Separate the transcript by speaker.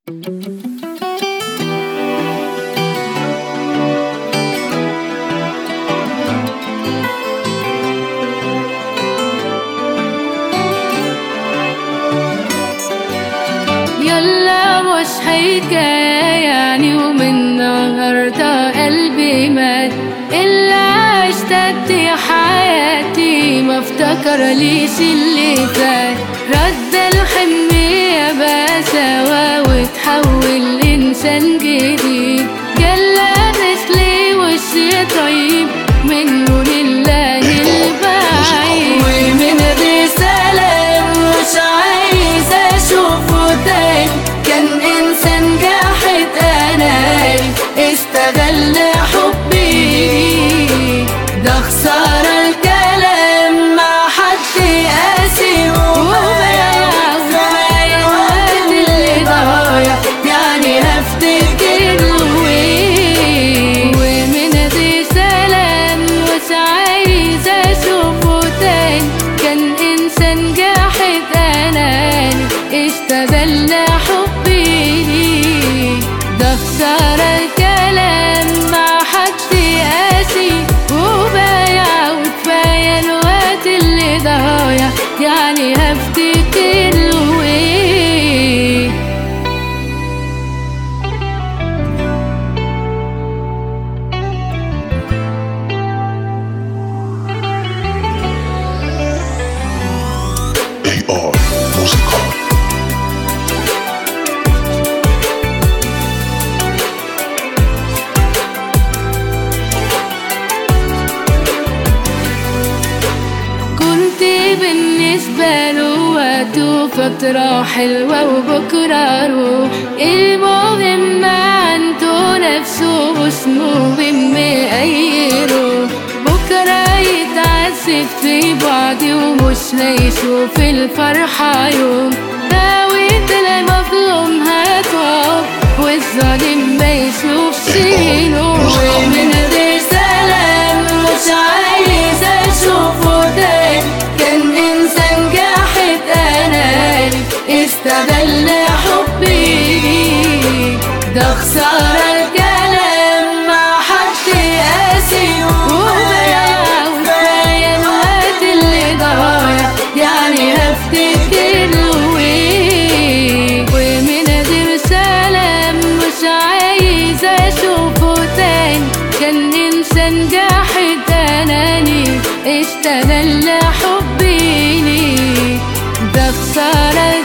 Speaker 1: يلا مش حكاية يعني ومن النهاردة قلبي مات إلا اشتقت حياتي ما افتكر ليش اللي فات رد الحنية بسوا وتحول لإنسان جديد جلبس لي وشي طيب منه لله البعيد ومن رسالة مش عايزة أشوفه تاني كان إنسان جاحد أناني استغل حبي ده خسارة الكلام مع حد قاسي وبايع الوقت اللي ضايع يعني هفتكر له إيه ومن رسالة مش عايزة أشوفه تاني كان إنسان جاحد أناني استغل حبي ليه ده خسارة الكلام مع حد قاسي وبايع وكفاية الوقت اللي ضايع يعني هفتكر له ايه
Speaker 2: AR Música
Speaker 1: كنت بالنسبة له وقت وفترة حلوة وبكرة أروح المهم عنده نفسه واسمه بمغيره بكرة يتعذب في بعضي ومش هيشوف الفرحة يوم داويت المظلوم هتقف والظالم ما يشوفش نور من رسالة مش عايزة أشوفه تاني كان إنسان جاحد أناني استغل حبي ده خسارة الكلام مع حد قاسي وبايع وكفاية الوقت اللي ضايع يعني هفتكر له إيه ومن دي رسالة مش عايزة أشوفه تاني كان إنسان جاحد أناني استغل حبي ليه ده خسارة